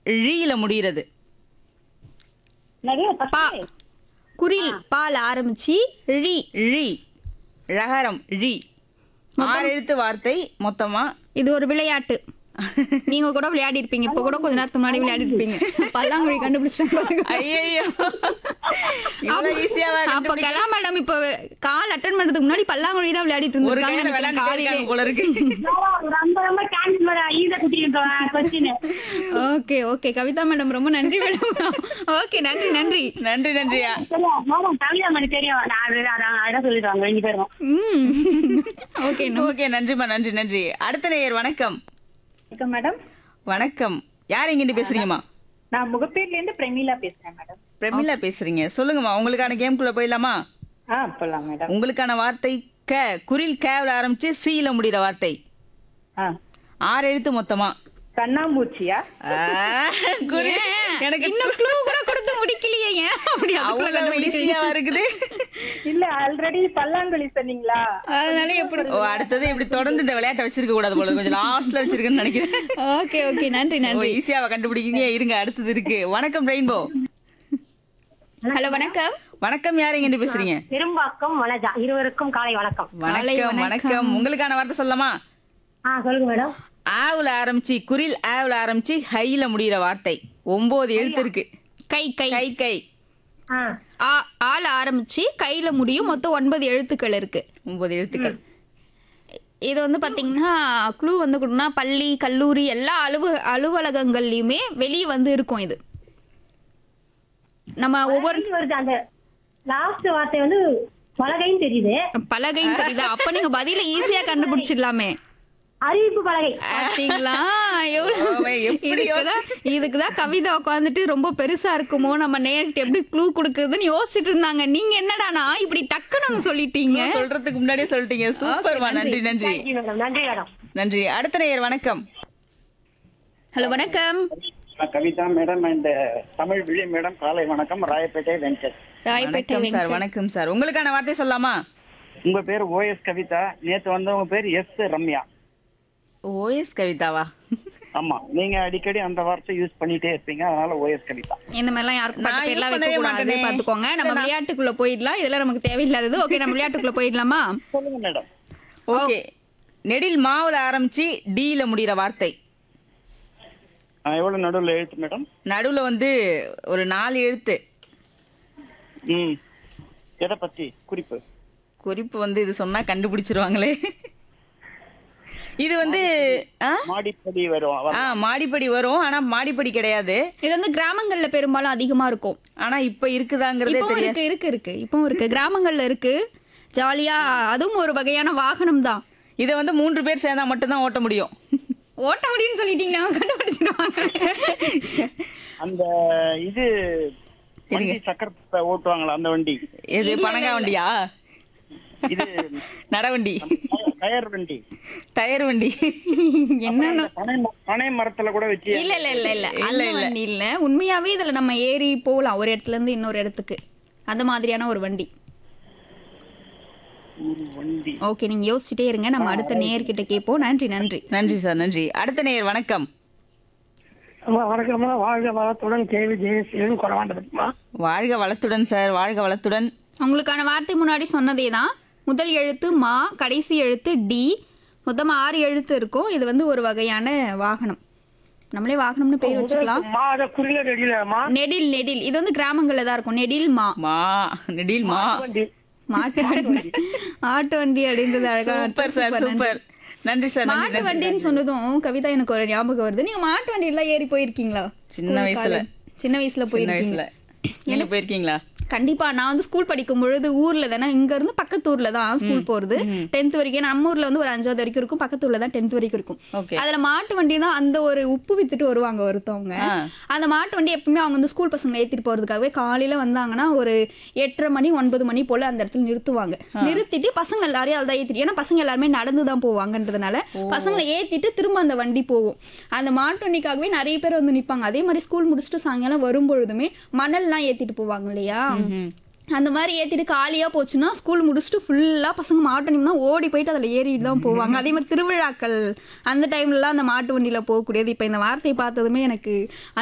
ழீல முடிகிறது நிறைய பா குரில் பால் ஆரம்பிச்சு ழி ழி ழகரம் ழி ஆறு எழுத்து வார்த்தை மொத்தமா இது ஒரு விளையாட்டு நீங்க கூட விளையாடி இருப்பீங்க இப்ப கூட கொஞ்ச நேரத்துக்கு முன்னாடி விளையாடி இருப்பீங்க பல்லாங்குழி கண்டுபிடிச்சிட்டாங்க ஐயோ இவ்வளவு ஈஸியாவா அப்ப கலா மேடம் இப்ப கால் அட்டன் பண்றதுக்கு முன்னாடி பல்லாங்குழி தான் விளையாடிட்டு ஒரு கையில இருந்திருக்காங்க விளையாண்டு காலையிலே இருக்காங்க போல இருக்கு ரொம்ப ரொம்ப தேங்க்ஸ் மேடம் ஈஸியா குட்டிருக்கோம் question okay okay Kavitha madam ரொம்ப நன்றி மேடம் ஓகே நன்றி நன்றி நன்றி நன்றியா தெரியும் மேடம் கவிதா மணி தெரியும் நான் அது அதான் அதான் சொல்லிடுவாங்க ரெண்டு பேரும் ம் ஓகே ஓகே நன்றிம்மா நன்றி நன்றி அடுத்த நேயர் வணக்கம் வணக்கம் மேடம் வணக்கம் யார் இங்கிட்டு பேசுறீங்கம்மா நான் முகப்பேர்ல இருந்து பிரமீளா பேசுறேன் மேடம் பிரமிளா பேசுறீங்க சொல்லுங்கம்மா உங்களுக்கான கேம்குள்ள போயிடலாமா ஆ போலாம் மேடம் உங்களுக்கான வார்த்தை க குரில் கேவல ஆரம்பிச்சு சீல முடிகிற வார்த்தை ஆ ஆறு எழுத்து மொத்தமா கண்ணாம்பூச்சியா ஆ, குரில் எனக்கு இன்னும் க்ளூ கூட கொடுத்து முடிக்கலையே ஏன் அப்படி அதுக்குள்ள அவ்வளவு கண்டுபிடிக்கிறீங்க ஈஸியாவா இருக்குது இல்ல ஆல்ரெடி பல்லாங்குழி சொன்னீங்களா அதனால எப்படி ஓ அடுத்தது இப்படி தொடர்ந்து இந்த விளையாட்டை வச்சிருக்க கூடாது போல கொஞ்சம் லாஸ்ட்ல வச்சிருக்கேன்னு நினைக்கிறேன் ஓகே ஓகே நன்றி ஓ நன்றி ஈஸியாவா கண்டுபிடிக்கீங்க இருங்க அடுத்தது இருக்கு வணக்கம் ரெயின்போ ஹலோ வணக்கம் வணக்கம் யார் இங்கிட்டு பேசுறீங்க பெரும்பாக்கம் வனஜா இருவருக்கும் காலை வணக்கம் காலை வணக்கம் வணக்கம் உங்களுக்கான வார்த்தை சொல்லலாமா ஆ சொல்லுங்க மேடம் ஆவுல ஆரம்பிச்சு குரில் ஆவுல ஆரம்பிச்சு ஹைல முடிகிற வார்த்தை ஒன்பது எழுத்து இருக்கு கை கை கை கை ஆ ஆ ஆள் ஆரம்பிச்சு கையில முடியும் மொத்தம் ஒன்பது எழுத்துக்கள் இருக்கு ஒன்பது எழுத்துக்கள் இது வந்து பாத்தீங்கன்னா க்ளூ வந்து கொடுனா பள்ளி கல்லூரி எல்லா அலுவ அலுவலகங்கள்லயுமே வெளியே வந்து இருக்கும் இது நம்ம ஒவ்வொரு வலகை வருது அந்த லாஸ்ட் வார்த்தை வந்து பலகைன்னு தெரியுது பலகைன்னு தெரியுதா அப்ப நீங்க பதில ஈஸியா கண்டுபிடிச்சிடலாமே அறிவிப்பு பலகை பாத்தீங்களா எவ்வளவு அவன் எப்படி இதுக்குதான் இதுக்குதான் கவிதா உட்காந்துட்டு ரொம்ப பெருசா இருக்குமோ நம்ம நேர்கிட்ட எப்படி க்ளூ கொடுக்குதுன்னு யோசிச்சுட்டு இருந்தாங்க நீங்க என்னடானா இப்படி டக்குன்னு வந்து சொல்லிட்டீங்க நான் சொல்றதுக்கு முன்னாடியே சொல்லிட்டீங்க சூப்பர்மா நன்றி நன்றி நன்றி மேடம் நன்றி மேடம் நன்றி அடுத்த நேயர் வணக்கம் ஹலோ வணக்கம் நான் கவிதா மேடம் இந்த தமிழ் விழி மேடம் காலை வணக்கம் ராயப்பேட்டை வெங்கட் ராயப்பேட்டை வணக்கம் சார் வணக்கம் சார் உங்களுக்கான வார்த்தை சொல்லலாமா உங்க பேர் ஓஎஸ் கவிதா நேத்து வந்தவங்க பேர் எஸ் ரம்யா ஓஎஸ் கவிதாவா ஆமா நீங்க அடிக்கடி அந்த வார்த்தை யூஸ் பண்ணிட்டே இருப்பீங்க அதனால ஓஎஸ் கவிதா இந்த மாதிரிலாம் யாருக்கும் பட்ட நான் பேர்லாம் use வைக்க பண்ணவே கூடாது மாட்டேனே. பாத்துக்கோங்க நம்ம விளையாட்டுக்குள்ள போயிடலாம் இதெல்லாம் நமக்கு தேவையில்லாதது ஓகே நம்ம விளையாட்டுக்குள்ள போயிடலாமா சொல்லுங்க மேடம் ஓகே நெடில் மாவுல ஆரம்பிச்சு டீல முடிகிற வார்த்தை எவ்வளவு நடுவில் எழுத்து மேடம் நடுவுல வந்து ஒரு நாலு எழுத்து ம் எதை பத்தி குறிப்பு குறிப்பு வந்து இது சொன்னா கண்டுபிடிச்சிருவாங்களே இது வந்து ஆ? மாடிப்படி வரும் ஆ மாடிப்படி வரும் ஆனா மாடிப்படி கிடையாது இது வந்து கிராமங்கள்ல பெரும்பாலும் அதிகமா இருக்கும் ஆனா இப்ப இருக்குதாங்கிறதே இப்பவும் தெரியாது இருக்கு இருக்கு இருக்கு இப்பவும் இருக்கு கிராமங்கள்ல இருக்கு ஜாலியா அதுவும் ஒரு வகையான வாகனம் தான் இதை வந்து மூன்று பேர் சேர்ந்தா மட்டும்தான் ஓட்ட முடியும் ஓட்ட முடியும்னு சொல்லிட்டீங்களா கண்டுபிடிச்சிருவாங்க அந்த இது வண்டி சக்கரத்தை ஓட்டுவாங்களா அந்த வண்டி எது பனங்கா வண்டியா இது நடவண்டி டயர் வண்டி டயர் வண்டி என்னன்னா பனை ம- பனை மரத்துல கூட வச்சு இல்ல இல்ல இல்ல இல்ல அந்த வண்டி இல்ல உண்மையாவே இதுல நம்ம ஏறி போகலாம் ஒரு இடத்துல இருந்து இன்னொரு இடத்துக்கு அந்த மாதிரியான ஒரு வண்டி ஒரு வண்டி ஓகே நீங்க யோசிச்சுட்டே இருங்க நம்ம அடுத்த நேர்கிட்ட கேட்போம் நன்றி நன்றி நன்றி சார் நன்றி அடுத்த நேயர் வணக்கம் வணக்கம்மா வாழ்க வளத்துடன் கேவி ஜெயசீலன் குறவாண்டதுமா வாழ்க வளத்துடன் சார் வாழ்க வளத்துடன் உங்களுக்கான வார்த்தை முன்னாடி சொன்னதே தான் முதல் எழுத்து மா கடைசி எழுத்து டி மொத்தம் ஆறு எழுத்து இருக்கும் இது வந்து ஒரு வகையான வாகனம் நம்மளே வாகனம்னு பேர் வச்சுக்கலாம் மா அதை குறியில ரெடியிலமா நெடில் நெடில் இது வந்து கிராமங்கள்ல தான் இருக்கும் நெடில் மா மா நெடில் மா வண்டி மாட்டு வண்டி ஆட்டு வண்டி அப்படின்றது அழகா சூப்பர் சார் சூப்பர் நன்றி சார் நன்றி மாட்டு வண்டின்னு சொன்னதும் கவிதா எனக்கு ஒரு ஞாபகம் வருது நீங்க மாட்டு வண்டி எல்லாம் ஏறி போயிருக்கீங்களா சின்ன School வயசுல. college. சின்ன வயசுல சின்ன போயிருக்கீங்க வயசுல நீங்க போயிருக்கீங்களா கண்டிப்பா நான் வந்து ஸ்கூல் படிக்கும் பொழுது ஊர்ல தானே இங்க இருந்து பக்கத்து ஊர்ல தான் ஸ்கூல் போறது டென்த் வரைக்கும் நம்ம ஊர்ல வந்து ஒரு அஞ்சாவது வரைக்கும் இருக்கும் பக்கத்து ஊர்ல தான் டென்த் வரைக்கும் இருக்கும் ஓகே அதுல மாட்டு வண்டி தான் அந்த ஒரு உப்பு வித்துட்டு வருவாங்க ஒருத்தவங்க ஆ. அந்த மாட்டு வண்டி எப்பவுமே அவங்க வந்து ஸ்கூல் பசங்களை ஏத்திட்டு போறதுக்காகவே காலையில வந்தாங்கன்னா ஒரு எட்டரை மணி ஒன்பது மணி போல அந்த இடத்துல நிறுத்துவாங்க நிறுத்திட்டு பசங்க எல்லாரையும் அதை ஏத்திட்டு ஏன்னா பசங்க எல்லாருமே நடந்து தான் போவாங்கன்றதுனால பசங்களை ஏத்திட்டு திரும்ப அந்த வண்டி போகும் அந்த மாட்டு வண்டிக்காகவே நிறைய பேர் வந்து நிப்பாங்க அதே மாதிரி ஸ்கூல் முடிச்சுட்டு சாயங்காலம் வரும்பொழுதுமே மணல்லாம் ஏத்திட்டு போவாங்க இல்லையா அந்த மாதிரி ஏத்திட்டு காலியா போச்சுன்னா ஸ்கூல் முடிச்சுட்டு ஃபுல்லா பசங்க மாட்டு வண்டி தான் ஓடி போயிட்டு அதுல ஏறிட்டு தான் போவாங்க அதே மாதிரி திருவிழாக்கள் அந்த டைம்லலாம் அந்த மாட்டு வண்டியில போகக்கூடியது இப்ப இந்த வார்த்தையை பார்த்ததுமே எனக்கு